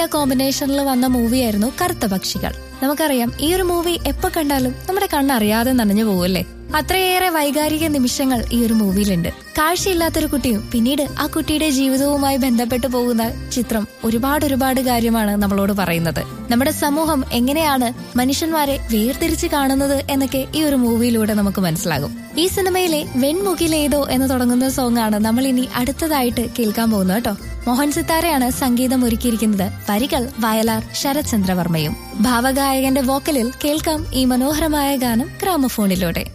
കോമ്പിനേഷനിൽ വന്ന മൂവിയായിരുന്നു കറുത്ത പക്ഷികൾ നമുക്കറിയാം ഈ ഒരു മൂവി എപ്പോ കണ്ടാലും നമ്മുടെ കണ്ണറിയാതെ നനഞ്ഞു പോകുമല്ലേ അത്രയേറെ വൈകാരിക നിമിഷങ്ങൾ ഈ ഒരു മൂവിയിലുണ്ട് കാഴ്ചയില്ലാത്തൊരു കുട്ടിയും പിന്നീട് ആ കുട്ടിയുടെ ജീവിതവുമായി ബന്ധപ്പെട്ടു പോകുന്ന ചിത്രം ഒരുപാട് ഒരുപാട് കാര്യമാണ് നമ്മളോട് പറയുന്നത് നമ്മുടെ സമൂഹം എങ്ങനെയാണ് മനുഷ്യന്മാരെ വേർതിരിച്ച് കാണുന്നത് എന്നൊക്കെ ഈ ഒരു മൂവിയിലൂടെ നമുക്ക് മനസ്സിലാകും ഈ സിനിമയിലെ വെൺമുകിലേതോ എന്ന് തുടങ്ങുന്ന സോങ് ആണ് നമ്മൾ ഇനി അടുത്തതായിട്ട് കേൾക്കാൻ പോകുന്നത് കേട്ടോ മോഹൻ സിത്താരയാണ് സംഗീതം ഒരുക്കിയിരിക്കുന്നത് വരികൾ വയലാർ ശരത്ചന്ദ്രവർമ്മയും ഭാവഗായകന്റെ വോക്കലിൽ കേൾക്കാം ഈ മനോഹരമായ ഗാനം ഗ്രാമഫോണിലൂടെ